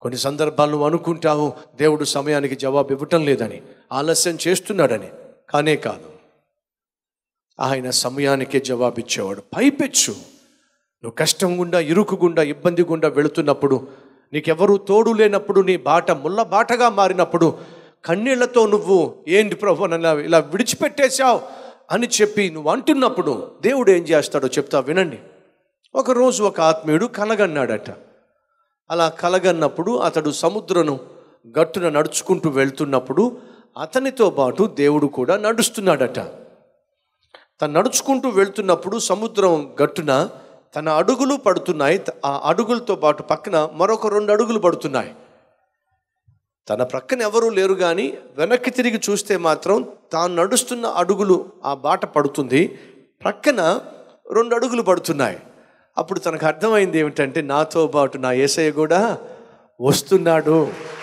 కొన్ని సందర్భాలు నువ్వు అనుకుంటావు దేవుడు సమయానికి జవాబు ఇవ్వటం లేదని ఆలస్యం చేస్తున్నాడని కానే కాదు ఆయన సమయానికే జవాబిచ్చేవాడు పైపెచ్చు నువ్వు కష్టం గుండా ఇరుకు గుండా ఇబ్బంది గుండా వెళుతున్నప్పుడు నీకెవరూ తోడు లేనప్పుడు నీ బాట ముళ్ళ బాటగా మారినప్పుడు కన్నీళ్లతో నువ్వు ఏంటి ప్రభు నన్ను ఇలా- ఇలా విడిచిపెట్టేశావు అని చెప్పి నువ్వు అంటున్నప్పుడు దేవుడు ఏం చేస్తాడో చెప్తా వినండి ఒకరోజు ఒక ఆత్మీయుడు కలగన్నాడట అలా కలగన్నప్పుడు అతడు సముద్రను గట్టున నడుచుకుంటూ వెళ్తున్నప్పుడు అతనితో పాటు దేవుడు కూడా నడుస్తున్నాడట తను నడుచుకుంటూ వెళ్తున్నప్పుడు సముద్రం గట్టున తన అడుగులు పడుతున్నాయి త- ఆ అడుగులతో పాటు పక్కన మరొక రెండు అడుగులు పడుతున్నాయి తన ప్రక్కన ఎవరూ లేరు కానీ వెనక్కి తిరిగి చూస్తే మాత్రం తాను నడుస్తున్న అడుగులు ఆ బాట పడుతుంది ప్రక్కన రెండు అడుగులు పడుతున్నాయి అప్పుడు తనకు అర్థమైంది ఏమిటంటే నాతో పాటు నా ఏసయ్య కూడా వస్తున్నాడు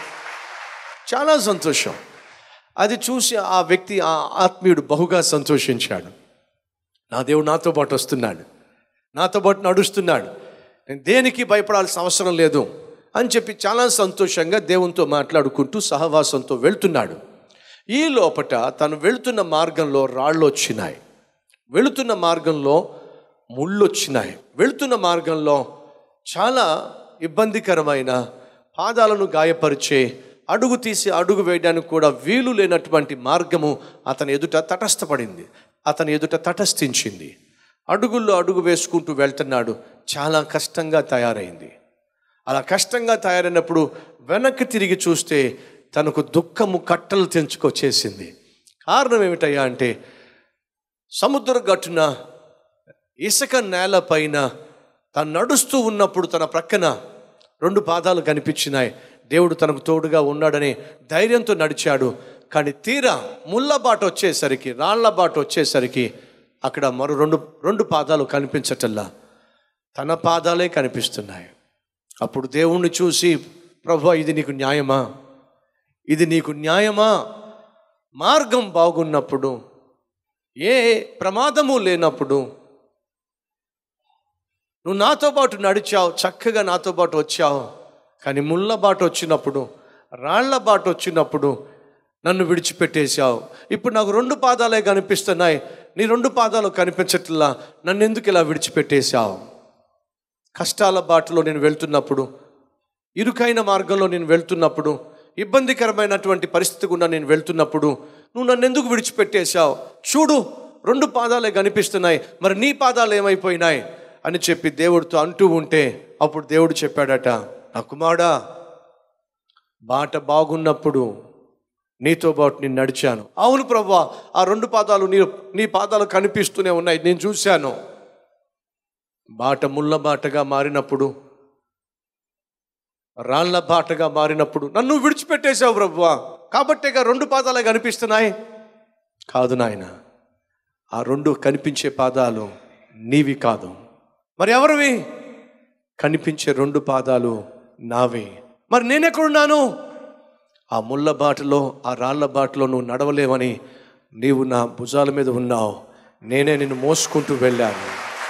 చాలా సంతోషం అది చూసి ఆ వ్యక్తి ఆ ఆత్మీయుడు బహుగా సంతోషించాడు నా దేవుడు నాతో పాటు వస్తున్నాడు నాతో పాటు నడుస్తున్నాడు నేను దేనికి భయపడాల్సిన అవసరం లేదు అని చెప్పి చాలా సంతోషంగా దేవునితో మాట్లాడుకుంటూ సహవాసంతో వెళ్తున్నాడు ఈ లోపట తను వెళుతున్న మార్గంలో రాళ్ళు వచ్చినాయి వెళుతున్న మార్గంలో ముళ్ళు వచ్చినాయి వెళుతున్న మార్గంలో చాలా ఇబ్బందికరమైన పాదాలను గాయపరిచే అడుగు తీసి అడుగు వేయడానికి కూడా వీలు లేనటువంటి మార్గము అతని ఎదుట తటస్థపడింది అతని ఎదుట తటస్థించింది అడుగుల్లో అడుగు వేసుకుంటూ వెళ్తున్నాడు చాలా కష్టంగా తయారైంది అలా కష్టంగా తయారైనప్పుడు వెనక్కి తిరిగి చూస్తే తనకు దుఃఖము కట్టలు తెంచుకొచ్చేసింది కారణం ఏమిటయ్యా అంటే సముద్ర గట్టున ఇసుక నేల పైన తను నడుస్తూ ఉన్నప్పుడు తన ప్రక్కన రెండు పాదాలు కనిపించినాయి దేవుడు తనకు తోడుగా ఉన్నాడని ధైర్యంతో నడిచాడు కానీ తీరా ముళ్ళ బాట వచ్చేసరికి రాళ్ల బాట వచ్చేసరికి అక్కడ మరో రెండు రెండు పాదాలు కనిపించటల్లా తన పాదాలే కనిపిస్తున్నాయి అప్పుడు దేవుణ్ణి చూసి ప్రభు ఇది నీకు న్యాయమా ఇది నీకు న్యాయమా మార్గం బాగున్నప్పుడు ఏ ప్రమాదము లేనప్పుడు నువ్వు నాతో పాటు నడిచావు చక్కగా నాతో పాటు వచ్చావు కానీ ముళ్ళ బాట వచ్చినప్పుడు రాళ్ల బాట వచ్చినప్పుడు నన్ను విడిచిపెట్టేశావు ఇప్పుడు నాకు రెండు పాదాలే కనిపిస్తున్నాయి నీ రెండు పాదాలు కనిపించట్లా నన్ను ఎందుకు ఇలా విడిచిపెట్టేశావు కష్టాల బాటలో నేను వెళ్తున్నప్పుడు ఇరుకైన మార్గంలో నేను వెళ్తున్నప్పుడు ఇబ్బందికరమైనటువంటి పరిస్థితి గుండా నేను వెళ్తున్నప్పుడు నువ్వు నన్ను ఎందుకు విడిచిపెట్టేశావు చూడు రెండు పాదాలే కనిపిస్తున్నాయి మరి నీ పాదాలు ఏమైపోయినాయి అని చెప్పి దేవుడితో అంటూ ఉంటే అప్పుడు దేవుడు చెప్పాడట నా కుమారుడా బాట బాగున్నప్పుడు నీతో పాటు నేను నడిచాను అవును ప్రభా ఆ రెండు పాదాలు నీ నీ పాదాలు కనిపిస్తూనే ఉన్నాయి నేను చూశాను బాట ముళ్ళ బాటగా మారినప్పుడు రాళ్ల బాటగా మారినప్పుడు నన్ను విడిచిపెట్టేశావు ప్రభువా కాబట్టేగా రెండు పాదాలే కనిపిస్తున్నాయి కాదు నాయన ఆ రెండు కనిపించే పాదాలు నీవి కాదు మరి ఎవరివి కనిపించే రెండు పాదాలు నావి మరి నేనెక్కడున్నాను ఆ ముళ్ళ బాటలో ఆ రాళ్ల బాటలో నువ్వు నడవలేవని నీవు నా భుజాల మీద ఉన్నావు నేనే నిన్ను మోసుకుంటూ వెళ్ళాను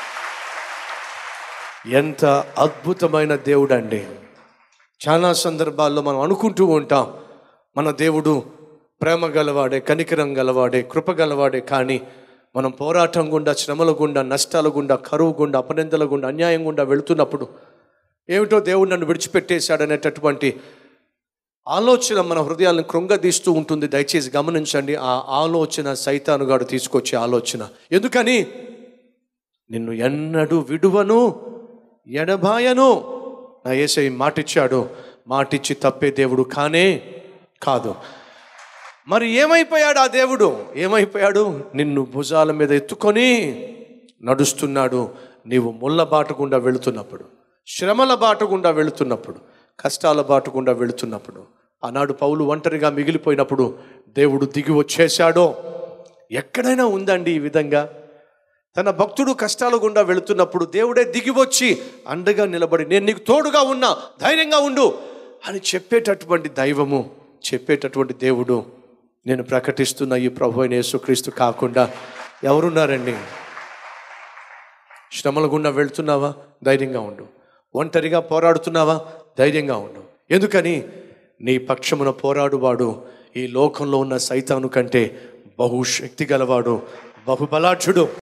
ఎంత అద్భుతమైన దేవుడు అండి చాలా సందర్భాల్లో మనం అనుకుంటూ ఉంటాం మన దేవుడు ప్రేమ గలవాడే కనికరం గలవాడే కృప గలవాడే కానీ మనం పోరాటం గుండా శ్రమల గుండా నష్టాల గుండా కరువు గుండా అపనిందల గుండా అన్యాయం గుండా వెళుతున్నప్పుడు ఏమిటో దేవుడు నన్ను విడిచిపెట్టేశాడనేటటువంటి ఆలోచన మన హృదయాలను కృంగదీస్తూ ఉంటుంది దయచేసి గమనించండి ఆ ఆలోచన సైతానుగాడు తీసుకొచ్చే ఆలోచన ఎందుకని నిన్ను ఎన్నడూ విడువను ఎడబాయను నా ఏసై మాటిచ్చాడు మాటిచ్చి తప్పే దేవుడు కానే కాదు మరి ఏమైపోయాడు ఆ దేవుడు ఏమైపోయాడు నిన్ను భుజాల మీద ఎత్తుకొని నడుస్తున్నాడు నీవు ముళ్ళ బాట గుండా వెళుతున్నప్పుడు శ్రమల బాట గుండా వెళుతున్నప్పుడు కష్టాల బాట గుండా వెళుతున్నప్పుడు ఆనాడు పౌలు ఒంటరిగా మిగిలిపోయినప్పుడు దేవుడు దిగి వచ్చేశాడో ఎక్కడైనా ఉందండి ఈ విధంగా తన భక్తుడు కష్టాల గుండా వెళుతున్నప్పుడు దేవుడే దిగి వచ్చి అండగా నిలబడి నేను నీకు తోడుగా ఉన్నా ధైర్యంగా ఉండు అని చెప్పేటటువంటి దైవము చెప్పేటటువంటి దేవుడు నేను ప్రకటిస్తున్న ఈ ప్రభు అయిన యేసుక్రీస్తు కాకుండా ఎవరున్నారండి శ్రమల గుండా వెళ్తున్నావా ధైర్యంగా ఉండు ఒంటరిగా పోరాడుతున్నావా ధైర్యంగా ఉండు ఎందుకని నీ పక్షమున పోరాడువాడు ఈ లోకంలో ఉన్న సైతాను కంటే బహుశక్తి గలవాడు బహుబలాఢ్యుడు